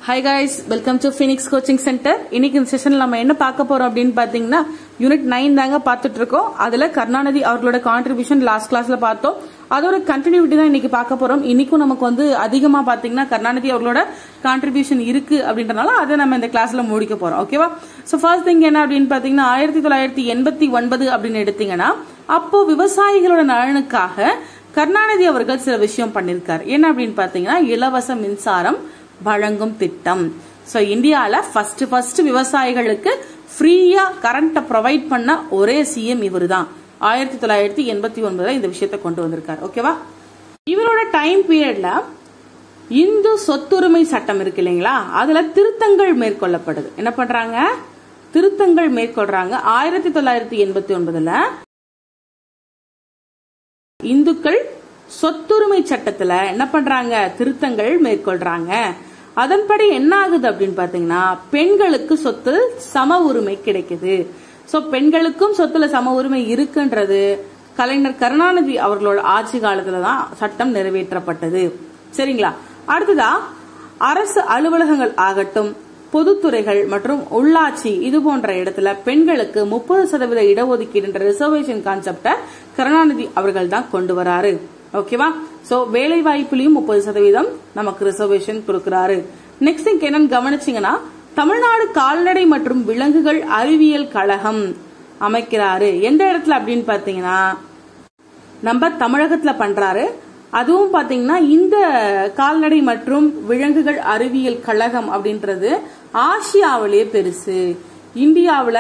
hi guys welcome to Phoenix coaching centre இன்னைக்கு இந்த செஷன்ல நம்ம என்ன பார்க்க போறோம் அப்படின்னு பாத்தீங்கன்னா யூனிட் நைன் தாங்க பார்த்துட்டு இருக்கோம் அதுல கருணாநிதி அவர்களோட கான்ட்ரிபியூஷன் லாஸ்ட் கிளாஸ்ல பார்த்தோம் அதோட கண்டினியூட்டி தான் இன்னைக்கு பார்க்க போறோம் இன்னைக்கும் நமக்கு வந்து அதிகமா பாத்தீங்கன்னா கருணாநிதி அவர்களோட கான்ட்ரிபியூஷன் இருக்கு அப்படின்றனால அதை நம்ம இந்த கிளாஸ்ல முடிக்க போறோம் ஓகேவா சோ ஃபர்ஸ்ட் திங் என்ன அப்படின்னு பாத்தீங்கன்னா ஆயிரத்தி தொள்ளாயிரத்தி எண்பத்தி ஒன்பது அப்படின்னு எடுத்தீங்கன்னா அப்போ விவசாயிகளோட நலனுக்காக கருணாநிதி அவர்கள் சில விஷயம் பண்ணிருக்காரு என்ன அப்படின்னு பாத்தீங்கன்னா இலவச மின்சாரம் வழங்கும் திட்டம் ஸோ இந்தியாவில் ஃபர்ஸ்ட் ஃபர்ஸ்ட் விவசாயிகளுக்கு ஃப்ரீயா கரண்ட்டை ப்ரொவைட் பண்ண ஒரே சிஎம் இவர் தான் ஆயிரத்தி தொள்ளாயிரத்தி எண்பத்தி ஒன்பதுல இந்த விஷயத்தை கொண்டு வந்திருக்காரு ஓகேவா இவரோட டைம் பீரியட்ல இந்து சொத்துரிமை சட்டம் இருக்கு இல்லைங்களா அதுல திருத்தங்கள் மேற்கொள்ளப்படுது என்ன பண்றாங்க திருத்தங்கள் மேற்கொள்றாங்க ஆயிரத்தி தொள்ளாயிரத்தி எண்பத்தி ஒன்பதுல இந்துக்கள் சொத்துரிமை சட்டத்துல என்ன பண்றாங்க திருத்தங்கள் மேற்கொள்றாங்க அதன்படி என்ன ஆகுது அப்படின்னு பாத்தீங்கன்னா பெண்களுக்கு சொத்து சம உரிமை கிடைக்குது சோ பெண்களுக்கும் சொத்துல சம உரிமை இருக்குன்றது கலைஞர் கருணாநிதி அவர்களோட ஆட்சி காலத்துல தான் சட்டம் நிறைவேற்றப்பட்டது சரிங்களா அடுத்ததா அரசு அலுவலகங்கள் ஆகட்டும் பொதுத்துறைகள் மற்றும் உள்ளாட்சி இது போன்ற இடத்துல பெண்களுக்கு முப்பது சதவீத இடஒதுக்கீடு ரிசர்வேஷன் கான்செப்ட கருணாநிதி அவர்கள் தான் கொண்டு வராரு ஓகேவா சோ வேலை வாய்ப்புலயும் முப்பது சதவீதம் நமக்கு ரிசர்வேஷன் கொடுக்கறாரு நெக்ஸ்ட் திங் என்னன்னு கவனிச்சீங்கன்னா தமிழ்நாடு கால்நடை மற்றும் விலங்குகள் அறிவியல் கழகம் அமைக்கிறாரு எந்த இடத்துல அப்படின்னு பாத்தீங்கன்னா நம்ம தமிழகத்துல பண்றாரு அதுவும் பாத்தீங்கன்னா இந்த கால்நடை மற்றும் விலங்குகள் அறிவியல் கழகம் அப்படின்றது ஆசியாவிலேயே பெருசு இந்தியாவுல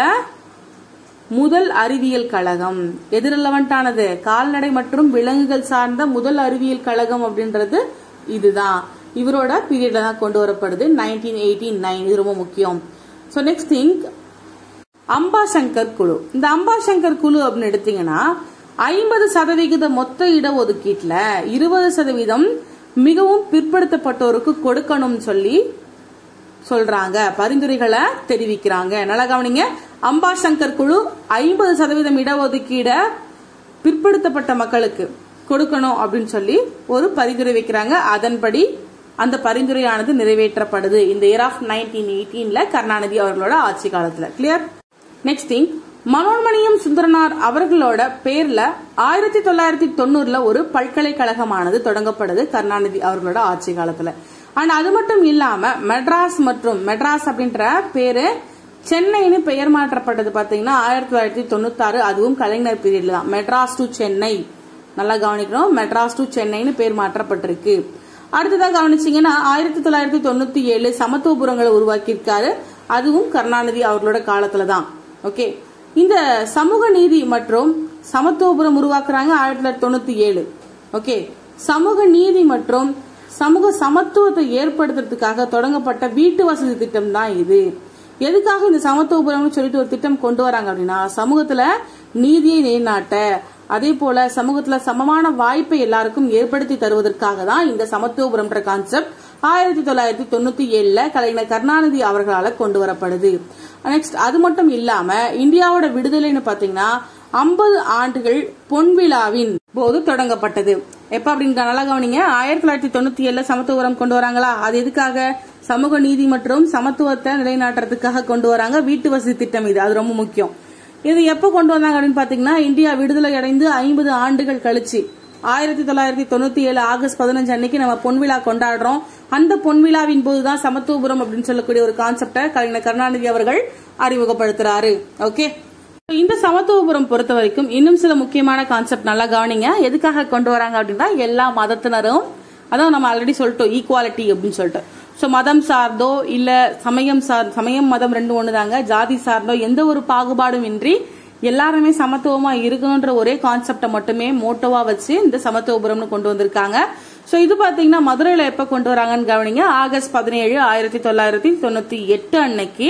முதல் அறிவியல் கழகம் எது ரெலவெண்டானது கால்நடை மற்றும் விலங்குகள் சார்ந்த முதல் அறிவியல் கழகம் அப்படின்றது இதுதான் இவரோட பீரியட்ல தான் கொண்டு வரப்படுது நைன்டீன் எயிட்டி நைன் இது ரொம்ப முக்கியம் ஸோ நெக்ஸ்ட் திங் அம்பாசங்கர் குழு இந்த அம்பாசங்கர் குழு அப்படின்னு எடுத்தீங்கன்னா ஐம்பது சதவிகித மொத்த இடஒதுக்கீட்டுல இருபது சதவீதம் மிகவும் பிற்படுத்தப்பட்டோருக்கு கொடுக்கணும்னு சொல்லி சொல்றாங்க பரிந்துரைகளை தெரிவிக்கிறாங்க நல்லா கவனிங்க அம்பாசங்கர் குழு ஐம்பது சதவீதம் இடஒதுக்கீட பிற்படுத்தப்பட்ட மக்களுக்கு கொடுக்கணும் அப்படின்னு சொல்லி ஒரு பரிந்துரை வைக்கிறாங்க அதன்படி அந்த பரிந்துரையானது நிறைவேற்றப்படுது இந்த இயர் ஆஃப் நைன்டீன் எயிட்டீன்ல கருணாநிதி அவர்களோட ஆட்சி காலத்துல clear next thing Manonmaniam Sundaranar அவர்களோட பேர்ல ஆயிரத்தி தொள்ளாயிரத்தி தொண்ணூறுல ஒரு பல்கலைக்கழகமானது தொடங்கப்படுது கருணாநிதி அவர்களோட ஆட்சி காலத்துல அண்ட் அது மட்டும் இல்லாம மெட்ராஸ் மற்றும் மெட்ராஸ் அப்படின்ற பேரு சென்னைன்னு பெயர் மாற்றப்பட்டது பாத்தீங்கன்னா ஆயிரத்தி தொள்ளாயிரத்தி தொண்ணூத்தி ஆறு அதுவும் கலைஞர் பீரியட்ல தான் மெட்ராஸ் டு சென்னை நல்லா கவனிக்கணும் மெட்ராஸ் டு சென்னைன்னு பேர் மாற்றப்பட்டிருக்கு அடுத்ததாக கவனிச்சீங்கன்னா ஆயிரத்தி தொள்ளாயிரத்தி தொண்ணூத்தி ஏழு சமத்துவபுரங்களை உருவாக்கியிருக்காரு அதுவும் கருணாநிதி அவர்களோட காலத்துல தான் ஓகே இந்த சமூக நீதி மற்றும் சமத்துவபுரம் உருவாக்குறாங்க ஆயிரத்தி தொள்ளாயிரத்தி தொண்ணூத்தி ஏழு ஓகே சமூக நீதி மற்றும் சமூக சமத்துவத்தை ஏற்படுத்துறதுக்காக தொடங்கப்பட்ட வீட்டு வசதி திட்டம் தான் இது எதுக்காக இந்த சமத்துவபுரம்னு சொல்லிட்டு ஒரு திட்டம் கொண்டு வராங்க அப்படின்னா சமூகத்துல நீதியை நிலைநாட்ட அதே போல சமூகத்துல சமமான வாய்ப்பை எல்லாருக்கும் ஏற்படுத்தி தருவதற்காக தான் இந்த சமத்துவபுரம்ன்ற கான்செப்ட் ஆயிரத்தி தொள்ளாயிரத்தி தொண்ணூத்தி ஏழுல கலைஞர் கருணாநிதி அவர்களால கொண்டு வரப்படுது நெக்ஸ்ட் அது மட்டும் இல்லாம இந்தியாவோட விடுதலைன்னு பாத்தீங்கன்னா ஐம்பது ஆண்டுகள் பொன்விழாவின் போது தொடங்கப்பட்டது எப்ப அப்படின்னு நல்லா கவனிங்க ஆயிரத்தி தொள்ளாயிரத்தி தொண்ணூத்தி ஏழுல சமத்துவபுரம் கொண்டு வராங்களா அது எதுக்காக சமூக நீதி மற்றும் சமத்துவத்தை நிலைநாட்டுறதுக்காக கொண்டு வராங்க வீட்டு வசதி திட்டம் இது அது ரொம்ப முக்கியம் இது எப்ப கொண்டு வந்தாங்க அப்படின்னு பாத்தீங்கன்னா இந்தியா விடுதலை அடைந்து ஐம்பது ஆண்டுகள் கழிச்சு ஆயிரத்தி தொள்ளாயிரத்தி தொண்ணூத்தி ஏழு ஆகஸ்ட் பதினஞ்சு அன்னைக்கு நம்ம பொன்விழா கொண்டாடுறோம் அந்த பொன்விழாவின் போதுதான் சமத்துவபுரம் அப்படின்னு சொல்லக்கூடிய ஒரு கான்செப்டை கலைஞர் கருணாநிதி அவர்கள் அறிமுகப்படுத்துறாரு ஓகே இந்த சமத்துவபுரம் பொறுத்த வரைக்கும் இன்னும் சில முக்கியமான கான்செப்ட் நல்லா கவனிங்க எதுக்காக கொண்டு வராங்க அப்படின்னா எல்லா மதத்தினரும் அதான் நம்ம ஆல்ரெடி சொல்லிட்டோம் ஈக்குவாலிட்டி அப்படின்னு சொல்லிட்டு ஸோ மதம் சார்ந்தோ இல்ல சமயம் சார் சமயம் மதம் ரெண்டு ஒண்ணுதாங்க ஜாதி சார்ந்தோ எந்த ஒரு பாகுபாடும் இன்றி எல்லாருமே சமத்துவமா இருக்கணுன்ற ஒரே கான்செப்டை மட்டுமே மோட்டோவா வச்சு இந்த சமத்துவபுரம்னு கொண்டு வந்திருக்காங்க ஸோ இது பாத்தீங்கன்னா மதுரையில எப்ப கொண்டு வராங்கன்னு கவனிங்க ஆகஸ்ட் பதினேழு ஆயிரத்தி தொள்ளாயிரத்தி தொண்ணூத்தி எட்டு அன்னைக்கு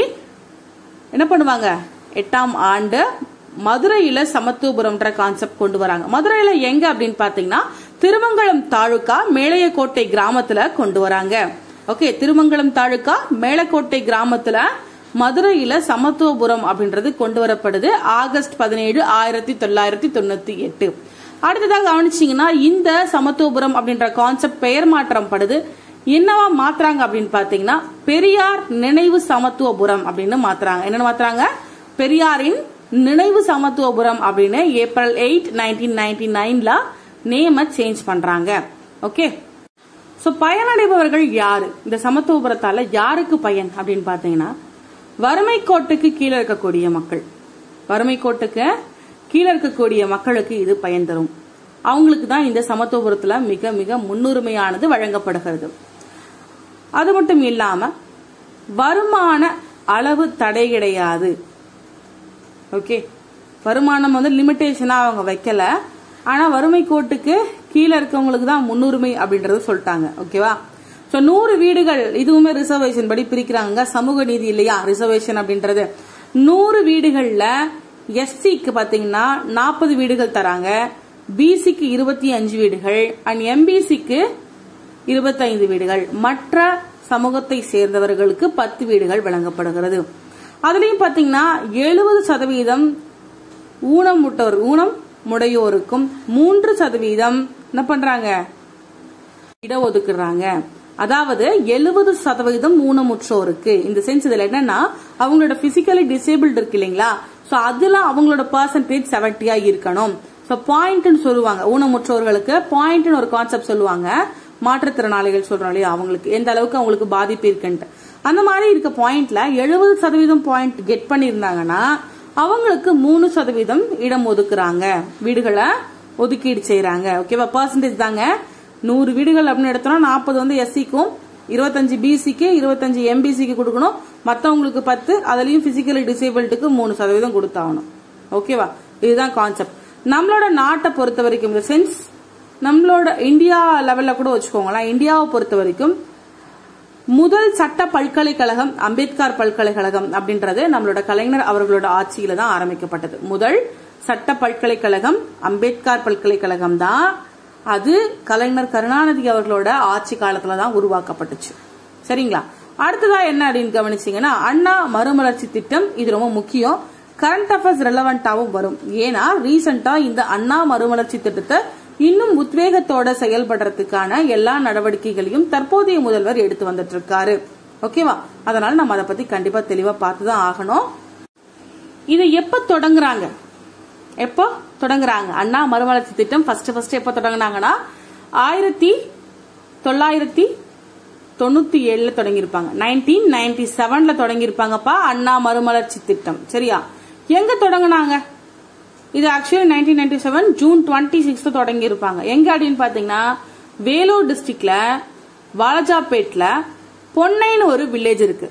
என்ன பண்ணுவாங்க எட்டாம் ஆண்டு மதுரையில சமத்துவபுரம்ன்ற கான்செப்ட் கொண்டு வராங்க மதுரையில எங்க அப்படின்னு பாத்தீங்கன்னா திருமங்கலம் தாலுகா மேளையக்கோட்டை கிராமத்துல கொண்டு வராங்க ஓகே திருமங்கலம் தாலுகா மேலக்கோட்டை கிராமத்துல மதுரையில சமத்துவபுரம் அப்படின்றது கொண்டு வரப்படுது ஆகஸ்ட் பதினேழு ஆயிரத்தி தொள்ளாயிரத்தி தொண்ணூத்தி எட்டு அடுத்ததாக கவனிச்சீங்கன்னா இந்த சமத்துவபுரம் அப்படின்ற கான்செப்ட் பெயர் மாற்றம் படுது என்னவா மாத்துறாங்க அப்படின்னு பாத்தீங்கன்னா பெரியார் நினைவு சமத்துவபுரம் அப்படின்னு மாத்துறாங்க என்னன்னு மாத்துறாங்க பெரியாரின் நினைவு சமத்துவபுரம் அப்படின்னு ஏப்ரல் எயிட் நைன்டீன் நைன்டி நைன்ல நேம சேஞ்ச் பண்றாங்க ஓகே சோ பயனடைபவர்கள் யாரு இந்த சமத்துவபுரத்தால யாருக்கு பயன் அப்படின்னு பாத்தீங்கன்னா வறுமை கோட்டுக்கு கீழே இருக்கக்கூடிய மக்கள் வறுமை கோட்டுக்கு கீழே இருக்கக்கூடிய மக்களுக்கு இது பயன் தரும் அவங்களுக்கு தான் இந்த சமத்துவபுரத்துல மிக மிக முன்னுரிமையானது வழங்கப்படுகிறது அது மட்டும் இல்லாம வருமான அளவு தடை கிடையாது ஓகே வருமானம் வந்து லிமிட்டேஷனா அவங்க வைக்கல ஆனா வறுமை கோட்டுக்கு கீழே இருக்கவங்களுக்கு தான் முன்னுரிமை அப்படின்றத சொல்லிட்டாங்க ஓகேவா சோ நூறு வீடுகள் இதுவுமே ரிசர்வேஷன் படி பிரிக்கிறாங்க சமூக நீதி இல்லையா ரிசர்வேஷன் அப்படின்றது நூறு வீடுகள்ல எஸ்சிக்கு பாத்தீங்கன்னா நாற்பது வீடுகள் தராங்க பிசிக்கு இருபத்தி அஞ்சு வீடுகள் அண்ட் எம்பிசிக்கு இருபத்தைந்து வீடுகள் மற்ற சமூகத்தை சேர்ந்தவர்களுக்கு பத்து வீடுகள் வழங்கப்படுகிறது அதுலயும் பாத்தீங்கன்னா எழுபது சதவீதம் ஊனமுட்டோர் ஊனம் முடையோருக்கும் மூன்று சதவீதம் என்ன பண்றாங்க இட ஒதுக்குறாங்க அதாவது எழுபது சதவீதம் ஊனமுற்றோருக்கு இந்த சென்ஸ் இதுல என்னன்னா அவங்களோட பிசிக்கலி டிசேபிள்டு இருக்கு இல்லைங்களா சோ அதுல அவங்களோட பர்சன்டேஜ் செவன்டியா இருக்கணும் சோ பாயிண்ட்னு சொல்லுவாங்க ஊனமுற்றோர்களுக்கு பாயிண்ட்னு ஒரு கான்செப்ட் சொல்லுவாங்க மாற்றுத்திறனாளிகள் சொல்றோம் இல்லையா அவங்களுக்கு எந்த அளவுக்கு அவங்களுக்கு பாதிப்பு இருக்குன்ட்டு அந்த மாதிரி இருக்க பாயிண்ட்ல எழுபது சதவீதம் பாயிண்ட் கெட் பண்ணியிருந்தாங்கன்னா அவங்களுக்கு மூணு சதவீதம் இடம் ஒதுக்குறாங்க வீடுகளை ஒதுக்கீடு செய்யறாங்க ஓகேவா பர்சன்டேஜ் தாங்க நூறு வீடுகள் அப்படின்னு எடுத்தோம்னா நாற்பது வந்து எஸ்சிக்கும் இருபத்தஞ்சு பிசிக்கு இருபத்தஞ்சு எம்பிசிக்கு கொடுக்கணும் மற்றவங்களுக்கு பத்து அதுலயும் பிசிக்கலி டிசேபிள்டுக்கு மூணு சதவீதம் கொடுத்தாகணும் ஓகேவா இதுதான் கான்செப்ட் நம்மளோட நாட்டை பொறுத்த வரைக்கும் இந்த சென்ஸ் நம்மளோட இந்தியா லெவல்ல கூட வச்சுக்கோங்களேன் இந்தியாவை பொறுத்த வரைக்கும் முதல் சட்ட பல்கலைக்கழகம் அம்பேத்கர் பல்கலைக்கழகம் அப்படின்றது நம்மளோட கலைஞர் அவர்களோட ஆட்சியில தான் ஆரம்பிக்கப்பட்டது முதல் சட்ட பல்கலைக்கழகம் அம்பேத்கர் பல்கலைக்கழகம் தான் அது கலைஞர் கருணாநிதி அவர்களோட ஆட்சி காலத்துல தான் உருவாக்கப்பட்டுச்சு சரிங்களா அடுத்ததா என்ன அப்படின்னு கவனிச்சீங்கன்னா அண்ணா மறுமலர்ச்சி திட்டம் இது ரொம்ப முக்கியம் கரண்ட் அஃபேர்ஸ் ரெலவெண்டாவும் வரும் ஏன்னா ரீசெண்டா இந்த அண்ணா மறுமலர்ச்சி திட்டத்தை இன்னும் உத்வேகத்தோட செயல்படுறதுக்கான எல்லா நடவடிக்கைகளையும் தற்போதைய முதல்வர் எடுத்து வந்துட்டு இருக்காரு ஓகேவா அதனால நம்ம அதை பத்தி கண்டிப்பா தெளிவா பார்த்துதான் ஆகணும் இதை எப்ப தொடங்குறாங்க எப்போ தொடங்குறாங்க அண்ணா மறுமலர்ச்சி திட்டம் ஃபர்ஸ்ட் ஃபர்ஸ்ட் எப்போ தொடங்குனாங்கன்னா ஆயிரத்தி தொள்ளாயிரத்தி தொண்ணூத்தி ஏழுல தொடங்கியிருப்பாங்க நைன்டீன் நைன்டி செவன்ல தொடங்கியிருப்பாங்கப்பா அண்ணா மறுமலர்ச்சி திட்டம் சரியா எங்க தொடங்குனாங்க இது actually nineteen ninety seven June twenty six தொடங்கி இருப்பாங்க எங்க அப்படின்னு பாத்தீங்கன்னா வேலூர் டிஸ்ட்ரிக்ட்ல வாலஜாபேட்ல பொன்னைன்னு ஒரு வில்லேஜ் இருக்கு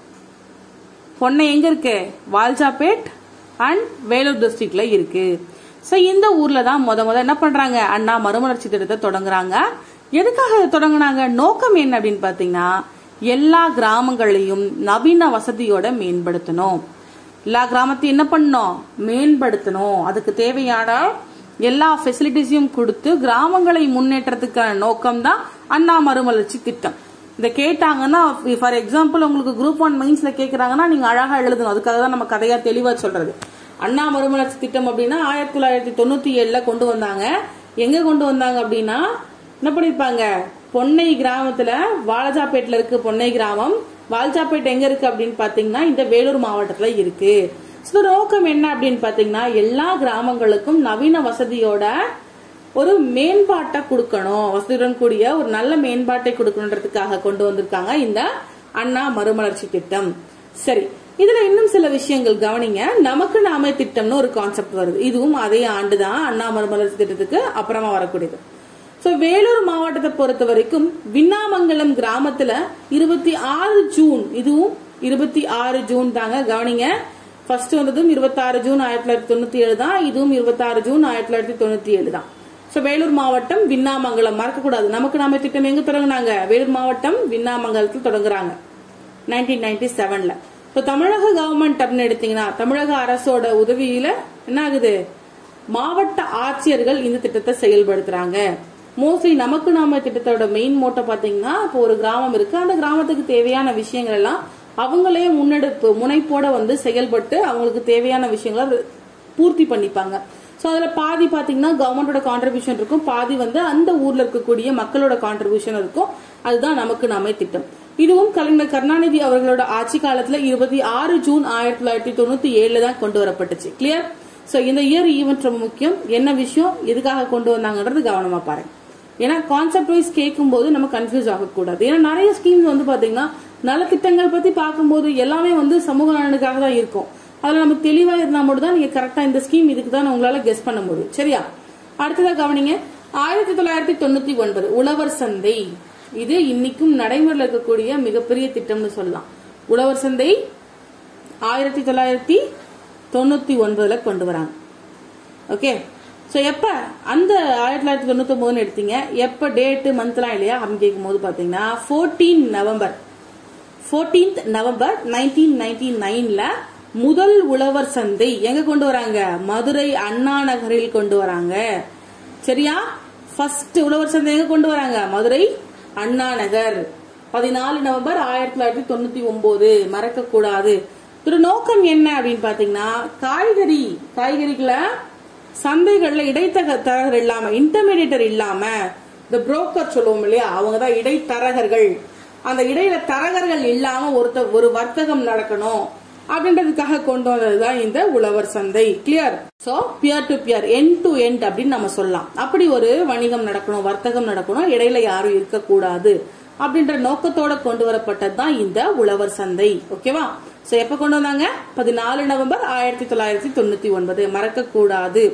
பொன்னை எங்க இருக்கு வால்ஜாபேட் அண்ட் வேலூர் டிஸ்ட்ரிக்ட்ல இருக்கு சோ இந்த ஊர்ல தான் முத முத என்ன பண்றாங்க அண்ணா மறுமலர்ச்சி திட்டத்தை தொடங்குறாங்க எதுக்காக இதை தொடங்குனாங்க நோக்கம் என்ன அப்படின்னு பாத்தீங்கன்னா எல்லா கிராமங்களையும் நவீன வசதியோட மேம்படுத்தணும் எல்லா கிராமத்தையும் என்ன பண்ணணும் மேம்படுத்தணும் அதுக்கு தேவையான எல்லா ஃபெசிலிட்டிஸையும் கொடுத்து கிராமங்களை முன்னேற்றத்துக்கான நோக்கம் தான் அண்ணா மறுமலர்ச்சி திட்டம் இதை கேட்டாங்கன்னா ஃபார் எக்ஸாம்பிள் உங்களுக்கு குரூப் ஒன் மெயின்ஸ்ல கேக்குறாங்கன்னா நீங்க அழகா எழுதணும் அதுக்காக தான் நம்ம கதையா தெளிவா சொல்றது அண்ணா மறுமலர்ச்சி திட்டம் அப்படின்னா ஆயிரத்தி தொள்ளாயிரத்தி தொண்ணூத்தி ஏழுல கொண்டு வந்தாங்க எங்க கொண்டு வந்தாங்க அப்படின்னா என்ன பண்ணிருப்பாங்க பொன்னை கிராமத்துல வாலஜாப்பேட்ல இருக்கு பொன்னை கிராமம் வால்ஜாப்பேட் எங்க இருக்கு அப்படின்னு பாத்தீங்கன்னா இந்த வேலூர் மாவட்டத்துல இருக்கு ஸோ நோக்கம் என்ன அப்படின்னு பாத்தீங்கன்னா எல்லா கிராமங்களுக்கும் நவீன வசதியோட ஒரு மேம்பாட்டை கொடுக்கணும் வசதியுடன் கூடிய ஒரு நல்ல மேம்பாட்டை கொடுக்கணுன்றதுக்காக கொண்டு வந்திருக்காங்க இந்த அண்ணா மறுமலர்ச்சி திட்டம் சரி இதுல இன்னும் சில விஷயங்கள் கவனிங்க நமக்கு நாமே திட்டம்னு ஒரு கான்செப்ட் வருது இதுவும் அதே ஆண்டுதான் அண்ணா மறுமலர்ச்சி திட்டத்துக்கு அப்புறமா வரக்கூடியது சோ வேலூர் மாவட்டத்தை பொறுத்த வரைக்கும் விண்ணாமங்கலம் கிராமத்துல இருபத்தி ஆறு ஜூன் இதுவும் இருபத்தி ஆறு ஜூன் தாங்க கவனிங்க ஃபர்ஸ்ட் வந்ததும் இருபத்தாறு ஜூன் ஆயிரத்தி தொள்ளாயிரத்தி தொண்ணூத்தி ஏழு தான் இதுவும் இருபத்தாறு ஜூன் ஆயிரத்தி தொள்ளாயிரத்தி தொண்ணூத்தி ஏழு தான் சோ வேலூர் மாவட்டம் விண்ணாமங்கலம் மறக்கக்கூடாது நமக்கு நாம திட்டம் எங்க தொடங்குனாங்க வேலூர் மாவட்டம் விண்ணாமங்கலத்தில் தொடங்குறாங்க நைன்டீன் நைன்டி செவன்ல இப்போ தமிழக கவர்மெண்ட் அப்படின்னு எடுத்தீங்கன்னா தமிழக அரசோட உதவியில என்ன ஆகுது மாவட்ட ஆட்சியர்கள் இந்த திட்டத்தை செயல்படுத்துறாங்க மோஸ்ட்லி நமக்கு நாம திட்டத்தோட மெயின் மோட்டோ பாத்தீங்கன்னா இப்போ ஒரு கிராமம் இருக்கு அந்த கிராமத்துக்கு தேவையான விஷயங்கள் எல்லாம் அவங்களே முன்னெடுப்பு முனைப்போட வந்து செயல்பட்டு அவங்களுக்கு தேவையான விஷயங்களை பூர்த்தி பண்ணிப்பாங்க ஸோ அதில் பாதி பார்த்தீங்கன்னா கவர்மெண்டோட கான்ட்ரிபியூஷன் இருக்கும் பாதி வந்து அந்த ஊரில் இருக்கக்கூடிய மக்களோட கான்ட்ரிபியூஷன் இருக்கும் அதுதான் நமக்கு நாமே திட்டம் இதுவும் கலைஞர் கருணாநிதி அவர்களோட ஆட்சி காலத்துல இருபத்தி ஆறு ஜூன் ஆயிரத்தி தொள்ளாயிரத்தி தொண்ணூத்தி ஏழுல தான் கொண்டு வரப்பட்டுச்சு கிளியர் சோ இந்த இயர் ஈவென்ட் ரொம்ப முக்கியம் என்ன விஷயம் எதுக்காக கொண்டு வந்தாங்கன்றது கவனமா பாருங்க ஏன்னா கான்செப்ட் வைஸ் கேட்கும்போது நம்ம கன்ஃபியூஸ் ஆகக்கூடாது ஏன்னா நிறைய ஸ்கீம்ஸ் வந்து பாத்தீங்கன்னா நலத்திட்டங்கள் பத்தி பார்க்கும்போது எல்லாமே வந்து சமூக நலனுக்காக தான் இருக்கும் அதுல நமக்கு தெளிவா இருந்தா மட்டும் தான் நீங்க கரெக்டா இந்த ஸ்கீம் இதுக்கு தான் உங்களால கெஸ் பண்ண முடியும் சரியா அடுத்ததா கவனிங்க ஆயிரத்தி தொள்ளாயிரத்தி தொண்ணூத்தி ஒன்பது உழவர் சந்தை இது இன்னைக்கும் நடைமுறையில் இருக்கக்கூடிய மிகப்பெரிய திட்டம்னு சொல்லலாம் உழவர் சந்தை ஆயிரத்தி தொள்ளாயிரத்தி தொண்ணூத்தி ஒன்பதுல கொண்டு வராங்க ஓகே ஸோ எப்ப அந்த ஆயிரத்தி தொள்ளாயிரத்தி தொண்ணூத்தி ஒன்பதுன்னு எடுத்தீங்க எப்ப டேட்டு மந்த்லாம் இல்லையா அப்படின்னு கேட்கும்போது பாத்தீங்கன்னா fourteen November fourteenth November nineteen ninety நைன்ல முதல் உழவர் சந்தை எங்க கொண்டு வராங்க மதுரை அண்ணா நகரில் கொண்டு வராங்க சரியா ஃபர்ஸ்ட் உழவர் சந்தை எங்க கொண்டு வராங்க மதுரை அண்ணா நகர் பதினாலு நவம்பர் ஆயிரத்தி தொள்ளாயிரத்தி தொண்ணூத்தி ஒன்பது மறக்க கூடாது இதோட நோக்கம் என்ன அப்படின்னு பாத்தீங்கன்னா காய்கறி காய்கறிகளை சந்தைகள்ல இடைத்தரகர் இல்லாம இன்டர்மீடியேட்டர் இல்லாம இந்த புரோக்கர் சொல்லுவோம் இல்லையா அவங்க தான் இடைத்தரகர்கள் அந்த இடையில தரகர்கள் இல்லாம ஒருத்த ஒரு வர்த்தகம் நடக்கணும் அப்படின்றதுக்காக கொண்டு வந்ததுதான் இந்த உழவர் சந்தை clear so peer to peer end to end அப்படின்னு நம்ம சொல்லலாம் அப்படி ஒரு வணிகம் நடக்கணும் வர்த்தகம் நடக்கணும் இடையில யாரும் இருக்கக்கூடாது அப்படின்ற நோக்கத்தோட கொண்டு வரப்பட்டது தான் இந்த உழவர் சந்தை ஓகேவா சோ எப்ப கொண்டு வந்தாங்க பதினாலு நவம்பர் ஆயிரத்தி தொள்ளாயிரத்தி தொண்ணூத்தி ஒன்பது மறக்க கூடாது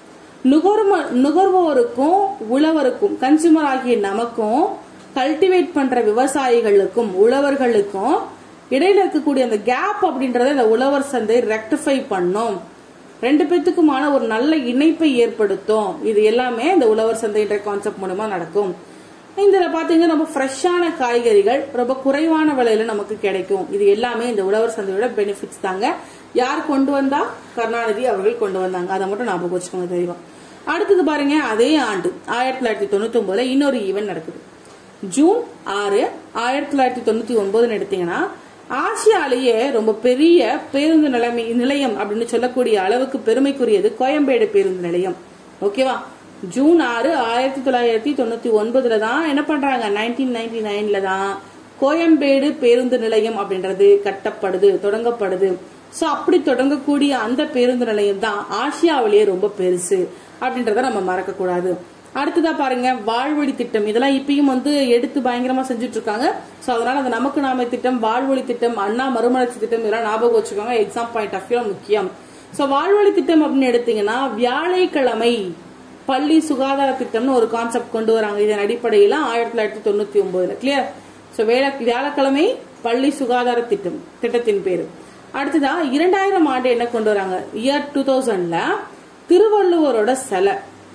நுகர்ம நுகர்வோருக்கும் உழவருக்கும் கன்சியூமர் ஆகிய நமக்கும் கல்டிவேட் பண்ற விவசாயிகளுக்கும் உழவர்களுக்கும் இடையில இருக்கக்கூடிய அந்த கேப் அப்படின்றத இந்த உழவர் சந்தை ரெக்டிஃபை பண்ணும் ரெண்டு பேத்துக்குமான ஒரு நல்ல இணைப்பை ஏற்படுத்தும் இது எல்லாமே இந்த உழவர் சந்தைன்ற கான்செப்ட் மூலமா நடக்கும் இதுல பாத்தீங்கன்னா ரொம்ப ஃப்ரெஷ்ஷான காய்கறிகள் ரொம்ப குறைவான விலையில நமக்கு கிடைக்கும் இது எல்லாமே இந்த உழவர் சந்தையோட பெனிஃபிட்ஸ் தாங்க யார் கொண்டு வந்தா கருணாநிதி அவர்கள் கொண்டு வந்தாங்க அதை மட்டும் ஞாபகம் வச்சுக்கோங்க தெய்வம் அடுத்தது பாருங்க அதே ஆண்டு ஆயிரத்தி தொள்ளாயிரத்தி தொண்ணூத்தி ஒன்பதுல இன்னொரு ஈவென்ட் நடக்குது ஜூன் ஆறு ஆயிரத்தி தொள்ளாயிரத்தி தொண்ணூத்தி ஒன்பதுன்னு எடுத்தீங்கன்னா ஆசியாலேயே ரொம்ப பெரிய பேருந்து நிலைமை நிலையம் அப்படின்னு சொல்லக்கூடிய அளவுக்கு பெருமைக்குரியது கோயம்பேடு பேருந்து நிலையம் ஓகேவா ஜூன் ஆறு ஆயிரத்தி தொள்ளாயிரத்தி தொண்ணூத்தி ஒன்பதுல தான் என்ன பண்றாங்க நைன்டீன் நைன்டி நைன்ல தான் கோயம்பேடு பேருந்து நிலையம் அப்படின்றது கட்டப்படுது தொடங்கப்படுது சோ அப்படி தொடங்கக்கூடிய அந்த பேருந்து நிலையம் தான் ஆசியாவிலேயே ரொம்ப பெருசு அப்படின்றத நம்ம மறக்க கூடாது அடுத்ததா பாருங்க வாழ்வழி திட்டம் இதெல்லாம் இப்பயும் வந்து எடுத்து பயங்கரமா செஞ்சுட்டு இருக்காங்க சோ அதனால அந்த நமக்கு நாம திட்டம் வாழ்வழி திட்டம் அண்ணா மறுமலர்ச்சி திட்டம் இதெல்லாம் ஞாபகம் வச்சுக்கோங்க எக்ஸாம் பாயிண்ட் ஆஃப் வியூ முக்கியம் சோ வாழ்வழி திட்டம் அப்படின்னு எடுத்தீங்கன்னா வியாழைக்கிழமை பள்ளி சுகாதார திட்டம்னு ஒரு கான்செப்ட் கொண்டு வராங்க இதன் அடிப்படையில ஆயிரத்தி தொள்ளாயிரத்தி தொண்ணூத்தி ஒன்பதுல கிளியர் சோ வேலை வியாழக்கிழமை பள்ளி சுகாதார திட்டம் திட்டத்தின் பேரு அடுத்ததா இரண்டாயிரம் ஆண்டு என்ன கொண்டு வராங்க இயர் டூ தௌசண்ட்ல திருவள்ளுவரோட சிலை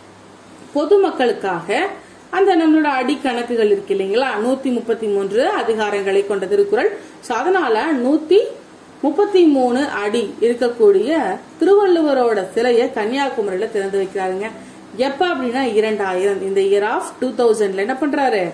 பொதுமக்களுக்காக அந்த நம்மளோட அடிக்கணக்குகள் இருக்கு இல்லைங்களா நூத்தி முப்பத்தி மூன்று அதிகாரங்களை கொண்ட திருக்குறள் சோ அதனால நூத்தி முப்பத்தி மூணு அடி இருக்கக்கூடிய திருவள்ளுவரோட சிலையை கன்னியாகுமரியில திறந்து வைக்கிறாருங்க எப்ப அப்படின்னா இரண்டாயிரம் இந்த இயர் ஆஃப் டூ தௌசண்ட்ல என்ன பண்றாரு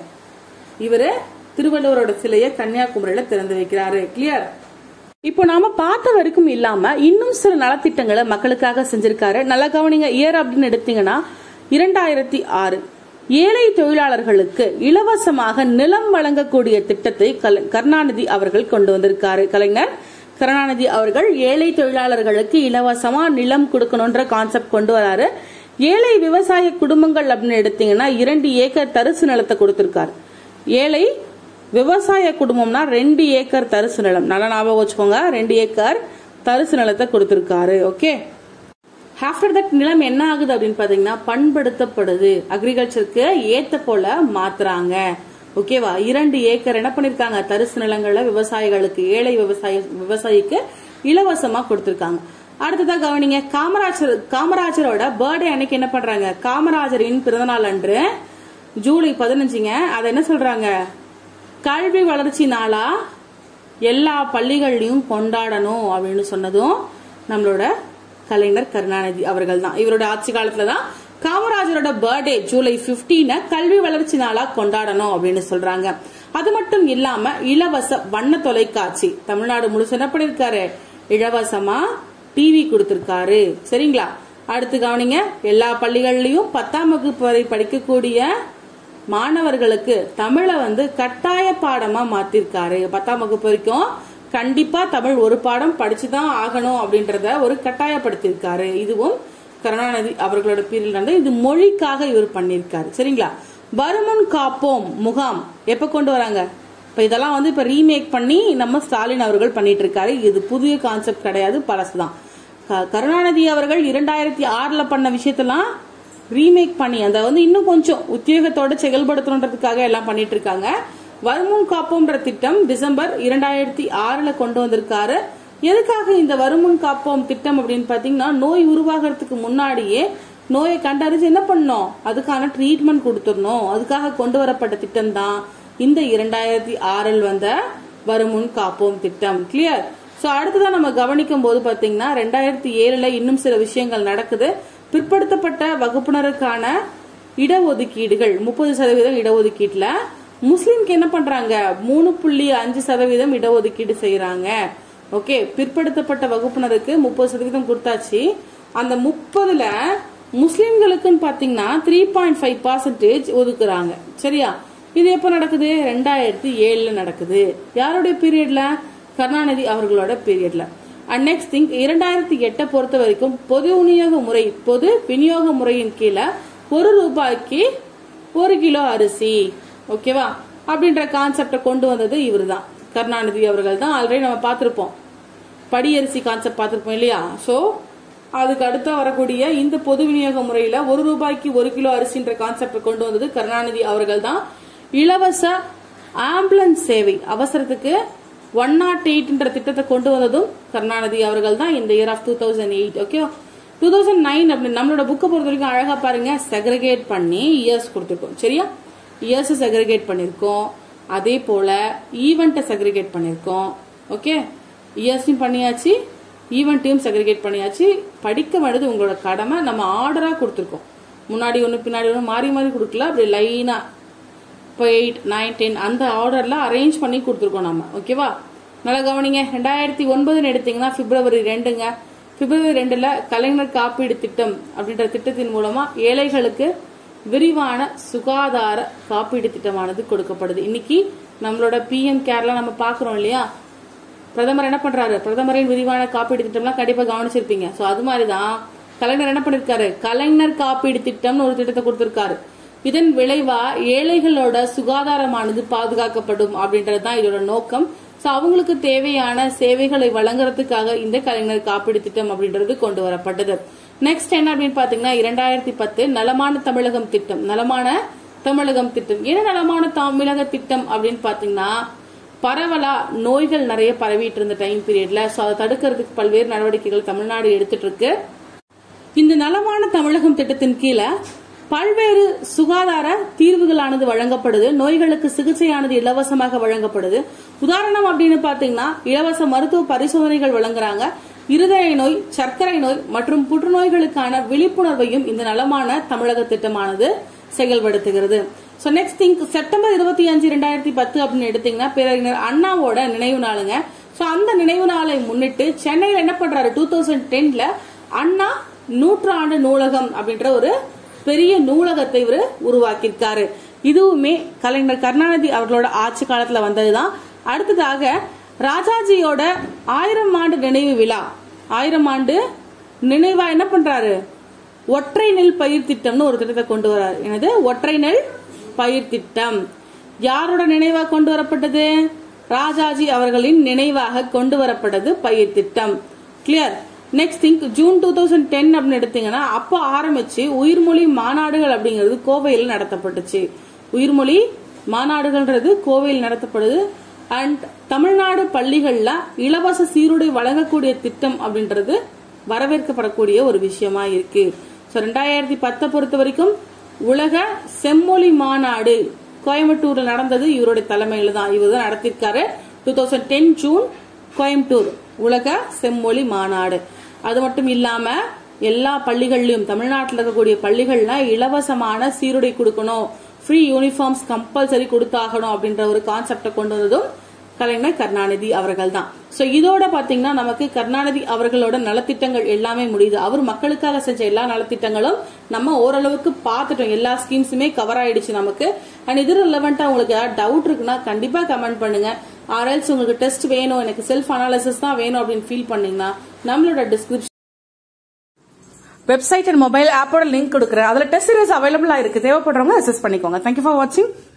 இவரு திருவள்ளுவரோட சிலையை கன்னியாகுமரியில திறந்து வைக்கிறாரு கிளியர் இப்போ நாம பார்த்த வரைக்கும் இல்லாம இன்னும் சில நலத்திட்டங்களை மக்களுக்காக செஞ்சிருக்காரு நல்லா கவனிங்க இயர் அப்படின்னு எடுத்தீங்கன்னா இரண்டாயிரத்தி ஆறு ஏழை தொழிலாளர்களுக்கு இலவசமாக நிலம் வழங்கக்கூடிய திட்டத்தை கல- கருணாநிதி அவர்கள் கொண்டு வந்திருக்காரு கலைஞர் கருணாநிதி அவர்கள் ஏழை தொழிலாளர்களுக்கு இலவசமா நிலம் கொடுக்கணும்ன்ற கான்செப்ட் கொண்டு வராரு ஏழை விவசாய குடும்பங்கள் அப்படின்னு எடுத்தீங்கன்னா இரண்டு ஏக்கர் தரிசு நிலத்தை கொடுத்திருக்காரு ஏழை விவசாய குடும்பம்னா ரெண்டு ஏக்கர் தரிசு நிலம் நல்லா ஞாபகம் வச்சுக்கோங்க ரெண்டு ஏக்கர் தரிசு நிலத்தை கொடுத்திருக்காரு ஓகே ஆஃப்டர் தட் நிலம் என்ன ஆகுது அப்படின்னு பாத்தீங்கன்னா பண்படுத்தப்படுது அக்ரிகல்ச்சருக்கு ஏத்த போல மாத்துறாங்க ஓகேவா இரண்டு ஏக்கர் என்ன பண்ணிருக்காங்க தரிசு நிலங்கள்ல விவசாயிகளுக்கு ஏழை விவசாய விவசாயிக்கு இலவசமா கொடுத்திருக்காங்க அடுத்ததா கவனிங்க காமராஜர் காமராஜரோட பர்த்டே அன்னைக்கு என்ன பண்றாங்க காமராஜரின் பிறந்தநாள் அன்று ஜூலை பதினஞ்சுங்க அதை என்ன சொல்றாங்க கல்வி வளர்ச்சி நாளா எல்லா பள்ளிகள்லயும் கொண்டாடணும் அப்படின்னு சொன்னதும் நம்மளோட கலைஞர் கருணாநிதி அவர்கள் தான் இவரோட ஆட்சி காலத்துல தான் காமராஜரோட பர்த்டே ஜூலை 15 கல்வி வளர்ச்சி நாளா கொண்டாடணும் அப்படின்னு சொல்றாங்க அது மட்டும் இல்லாம இலவச வண்ண தொலைக்காட்சி தமிழ்நாடு முழுசு என்ன பண்ணிருக்காரு இலவசமா டிவி கொடுத்திருக்காரு சரிங்களா அடுத்து கவனிங்க எல்லா பள்ளிகள்லயும் பத்தாம் வகுப்பு வரை படிக்கக்கூடிய மாணவர்களுக்கு தமிழை வந்து கட்டாய பாடமா மாத்திருக்காரு பத்தாம் வகுப்பு வரைக்கும் கண்டிப்பா தமிழ் ஒரு பாடம் படிச்சுதான் ஆகணும் அப்படின்றத ஒரு கட்டாயப்படுத்தியிருக்காரு இதுவும் கருணாநிதி அவர்களோட பீரியட் நடந்து இது மொழிக்காக இவர் பண்ணியிருக்காரு சரிங்களா வருமுன் காப்போம் முகாம் எப்ப கொண்டு வராங்க இப்ப இதெல்லாம் வந்து இப்ப ரீமேக் பண்ணி நம்ம ஸ்டாலின் அவர்கள் பண்ணிட்டு இருக்காரு இது புதிய கான்செப்ட் கிடையாது பழசுதான் க- கருணாநிதி அவர்கள் இரண்டாயிரத்தி ஆறுல பண்ண விஷயத்தெல்லாம் ரீமேக் பண்ணி அதை வந்து இன்னும் கொஞ்சம் உத்தியோகத்தோட செயல்படுத்தணுன்றதுக்காக எல்லாம் பண்ணிட்டு இருக்காங்க வருமுன் காப்போம்ன்ற திட்டம் டிசம்பர் இரண்டாயிரத்தி ஆறுல கொண்டு வந்திருக்காரு எதுக்காக இந்த வருமுன் காப்போம் திட்டம் அப்படின்னு பாத்தீங்கன்னா நோய் உருவாகிறதுக்கு முன்னாடியே நோயை கண்டறிஞ்சு என்ன பண்ணோம் அதுக்கான ட்ரீட்மெண்ட் கொடுத்துடணும் அதுக்காக கொண்டு வரப்பட்ட திட்டம் தான் இந்த இரண்டாயிரத்தி ஆறில் வந்த வருமுன் காப்போம் திட்டம் கிளியர் சோ அடுத்ததான் நம்ம கவனிக்கும் போது பாத்தீங்கன்னா ரெண்டாயிரத்தி ஏழுல இன்னும் சில விஷயங்கள் நடக்குது பிற்படுத்தப்பட்ட வகுப்பினருக்கான இடஒதுக்கீடுகள் முப்பது சதவீதம் இடஒதுக்கீட்டுல முஸ்லிம்க்கு என்ன பண்றாங்க மூணு புள்ளி அஞ்சு சதவீதம் இடஒதுக்கீடு செய்யறாங்க ஓகே பிற்படுத்தப்பட்ட வகுப்பினருக்கு முப்பது சதவீதம் கொடுத்தாச்சு அந்த முப்பதுல முஸ்லிம்களுக்குன்னு பாத்தீங்கன்னா த்ரீ பாயிண்ட் ஃபைவ் பர்சன்டேஜ் ஒதுக்குறாங்க சரியா இது எப்ப நடக்குது ரெண்டாயிரத்தி ஏழுல நடக்குது யாருடைய பீரியட்ல கருணாநிதி அவர்களோட பீரியட்ல அண்ட் நெக்ஸ்ட் திங் இரண்டாயிரத்தி எட்டை பொறுத்த வரைக்கும் பொது விநியோக முறை பொது விநியோக முறையின் கீழே ஒரு ரூபாய்க்கு ஒரு கிலோ அரிசி ஓகேவா அப்படின்ற கான்செப்டை கொண்டு வந்தது இவர்தான் கருணாநிதி அவர்கள் தான் ஆல்ரெடி நம்ம பார்த்திருப்போம் படியரிசி கான்செப்ட் பார்த்திருப்போம் இல்லையா சோ அதுக்கு அடுத்த வரக்கூடிய இந்த பொது விநியோக முறையில ஒரு ரூபாய்க்கு ஒரு கிலோ அரிசின்ற கான்செப்டை கொண்டு வந்தது கருணாநிதி அவர்கள் தான் இலவச ஆம்புலன்ஸ் சேவை அவசரத்துக்கு ஒன் நாட் எயிட்ன்ற திட்டத்தை கொண்டு வந்ததும் கருணாநிதி அவர்கள் தான் இந்த year of two thousand eight okay two thousand nine அப்படி நம்மளோட புக்கை பொறுத்த வரைக்கும் அழகா பாருங்க செக்ரிகேட் பண்ணி இயர்ஸ் கொடுத்துருக்கோம் சரியா இயர்ஸ் செக்ரிகேட் பண்ணிருக்கோம் அதே போல ஈவெண்ட்டை செக்ரிகேட் பண்ணிருக்கோம் ஓகே இயர்ஸையும் பண்ணியாச்சு ஈவெண்ட்டையும் செக்ரிகேட் பண்ணியாச்சு படிக்க வேண்டியது உங்களோட கடமை நம்ம ஆர்டரா கொடுத்துருக்கோம் முன்னாடி ஒன்று பின்னாடி ஒன்று மாறி மாறி கொடுக்கல அப்படி லைனா இப்போ எயிட் நைன் டென் அந்த ஆர்டர்ல அரேஞ்ச் பண்ணி கொடுத்துருக்கோம் நம்ம ஓகேவா நல்லா கவனிங்க ரெண்டாயிரத்தி ஒன்பதுன்னு எடுத்தீங்கன்னா பிப்ரவரி ரெண்டுங்க பிப்ரவரி ரெண்டுல கலைஞர் காப்பீடு திட்டம் அப்படின்ற திட்டத்தின் மூலமா ஏழைகளுக்கு விரிவான சுகாதார காப்பீடு திட்டமானது கொடுக்கப்படுது இன்னைக்கு நம்மளோட பிஎம் கேர்ல நம்ம பாக்குறோம் இல்லையா பிரதமர் என்ன பண்றாரு பிரதமரின் விரிவான காப்பீடு திட்டம்லாம் கண்டிப்பா கவனிச்சிருப்பீங்க சோ அது மாதிரிதான் கலைஞர் என்ன பண்ணிருக்காரு கலைஞர் காப்பீடு திட்டம்னு ஒரு திட்டத்தை கொடுத்திருக்காரு இதன் விளைவா ஏழைகளோட சுகாதாரமானது பாதுகாக்கப்படும் அப்படின்றது தான் இதோட நோக்கம் சோ அவங்களுக்கு தேவையான சேவைகளை வழங்குறதுக்காக இந்த கலைஞர் காப்பீடு திட்டம் அப்படின்றது கொண்டு வரப்பட்டது நெக்ஸ்ட் என்ன அப்படின்னு பாத்தீங்கன்னா இரண்டாயிரத்தி பத்து நலமான தமிழகம் திட்டம் நலமான தமிழகம் திட்டம் என்ன நலமான தமிழக திட்டம் அப்படின்னு பாத்தீங்கன்னா பரவலா நோய்கள் நிறைய பரவிட்டு இருந்த டைம் பீரியட்ல சோ அதை தடுக்கிறதுக்கு பல்வேறு நடவடிக்கைகள் தமிழ்நாடு எடுத்துட்டு இருக்கு இந்த நலமான தமிழகம் திட்டத்தின் கீழே பல்வேறு சுகாதார தீர்வுகளானது வழங்கப்படுது நோய்களுக்கு சிகிச்சையானது இலவசமாக வழங்கப்படுது உதாரணம் அப்படின்னு பாத்தீங்கன்னா இலவச மருத்துவ பரிசோதனைகள் வழங்குறாங்க இருதய நோய் சர்க்கரை நோய் மற்றும் புற்றுநோய்களுக்கான விழிப்புணர்வையும் இந்த நலமான தமிழக திட்டமானது செயல்படுத்துகிறது சோ நெக்ஸ்ட் திங் செப்டம்பர் இருபத்தி அஞ்சு ரெண்டாயிரத்தி பத்து அப்படின்னு எடுத்தீங்கன்னா பேரறிஞர் அண்ணாவோட நினைவு நாளுங்க சோ அந்த நினைவு நாளை முன்னிட்டு சென்னையில என்ன பண்றாரு டூ தௌசண்ட் டென்ல அண்ணா நூற்றாண்டு நூலகம் அப்படின்ற ஒரு பெரிய நூலகத்தை இவர் உருவாக்கியிருக்காரு இதுவுமே கலைஞர் கருணாநிதி அவர்களோட ஆட்சி காலத்துல வந்ததுதான் அடுத்ததாக ராஜாஜியோட ஆயிரம் ஆண்டு நினைவு விழா ஆயிரம் ஆண்டு நினைவா என்ன பண்றாரு ஒற்றை நெல் பயிர் திட்டம்னு ஒரு திட்டத்தை கொண்டு வராரு எனது ஒற்றை நெல் பயிர் திட்டம் யாரோட நினைவா கொண்டு வரப்பட்டது ராஜாஜி அவர்களின் நினைவாக கொண்டு வரப்பட்டது பயிர் திட்டம் clear next thing June two thousand ten அப்படின்னு எடுத்தீங்கன்னா அப்போ ஆரம்பிச்சு உயிர்மொழி மாநாடுகள் அப்படிங்கிறது கோவையில் நடத்தப்பட்டுச்சு உயிர்மொழி மாநாடுகள்ன்றது கோவையில் நடத்தப்படுது அண்ட் தமிழ்நாடு பள்ளிகள்ல இலவச சீருடை வழங்கக்கூடிய திட்டம் அப்படின்றது வரவேற்கப்படக்கூடிய ஒரு விஷயமா இருக்கு ஸோ ரெண்டாயிரத்தி பத்தை பொறுத்த வரைக்கும் உலக செம்மொழி மாநாடு கோயம்புத்தூர்ல நடந்தது இவருடைய தலைமையில தான் இவர் தான் நடத்திருக்காரு two thousand ten June Coimbatore உலக செம்மொழி மாநாடு அது மட்டும் இல்லாம எல்லா பள்ளிகள்லயும் தமிழ்நாட்டில் இருக்கக்கூடிய பள்ளிகள்ல இலவசமான சீருடை கொடுக்கணும் ஃப்ரீ யூனிஃபார்ம்ஸ் கம்பல்சரி கொடுத்தாகணும் அப்படின்ற ஒரு கான்செப்டை கொண்டு வந்ததும் கலைஞர் கருணாநிதி அவர்கள் தான் சோ இதோட பாத்தீங்கன்னா நமக்கு கருணாநிதி அவர்களோட நலத்திட்டங்கள் எல்லாமே முடியுது அவர் மக்களுக்காக செஞ்ச எல்லா நலத்திட்டங்களும் நம்ம ஓரளவுக்கு பார்த்துட்டோம் எல்லா ஸ்கீம்ஸுமே கவர் ஆயிடுச்சு நமக்கு அண்ட் இது ரிலவெண்டா உங்களுக்கு ஏதாவது டவுட் இருக்குன்னா கண்டிப்பா கமெண்ட் பண்ணுங்க ஆர்எல்ஸ் உங்களுக்கு டெஸ்ட் வேணும் எனக்கு செல்ஃப் அனாலிசிஸ் தான் வேணும் அப்படின்னு ஃபீல் பண்ணீங்கன்னா நம்மளோட டிஸ்கிரிப்ஷன் வெப்சைட் அண்ட் மொபைல் ஆப்போட லிங்க் கொடுக்குறேன் அதுல டெஸ்ட் சீரிஸ் அவைலபிளா இருக்கு தேவைப்படுறவங்க அசஸ் பண்ணிக்கோங்க தேங்க்யூ ஃபார் வாட்சிங்